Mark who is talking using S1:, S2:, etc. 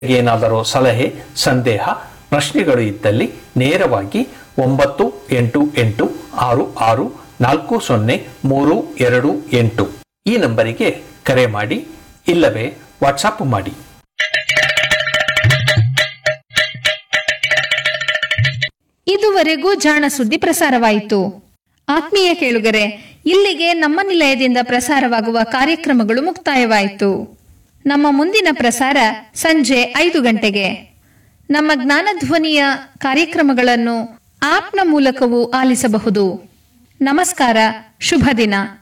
S1: ಏನಾದರೂ ಸಲಹೆ ಸಂದೇಹ ಪ್ರಶ್ನೆಗಳು ಇದ್ದಲ್ಲಿ ನೇರವಾಗಿ ಒಂಬತ್ತು ಎಂಟು ಎಂಟು ಆರು ಆರು ನಾಲ್ಕು ಸೊನ್ನೆ ಮೂರು ಎರಡು ಎಂಟು ಈ ನಂಬರಿಗೆ ಕರೆ ಮಾಡಿ ಇಲ್ಲವೇ ವಾಟ್ಸಾಪ್ ಮಾಡಿ
S2: ಇದುವರೆಗೂ ಜಾಣ ಸುದ್ದಿ ಪ್ರಸಾರವಾಯಿತು ಆತ್ಮೀಯ ಕೇಳುಗರೆ ಇಲ್ಲಿಗೆ ನಮ್ಮ ನಿಲಯದಿಂದ ಪ್ರಸಾರವಾಗುವ ಕಾರ್ಯಕ್ರಮಗಳು ಮುಕ್ತಾಯವಾಯಿತು ನಮ್ಮ ಮುಂದಿನ ಪ್ರಸಾರ ಸಂಜೆ ಐದು ಗಂಟೆಗೆ ನಮ್ಮ ಜ್ಞಾನಧ್ವನಿಯ ಕಾರ್ಯಕ್ರಮಗಳನ್ನು ಆಪ್ನ ಮೂಲಕವೂ ಆಲಿಸಬಹುದು ನಮಸ್ಕಾರ ಶುಭ ದಿನ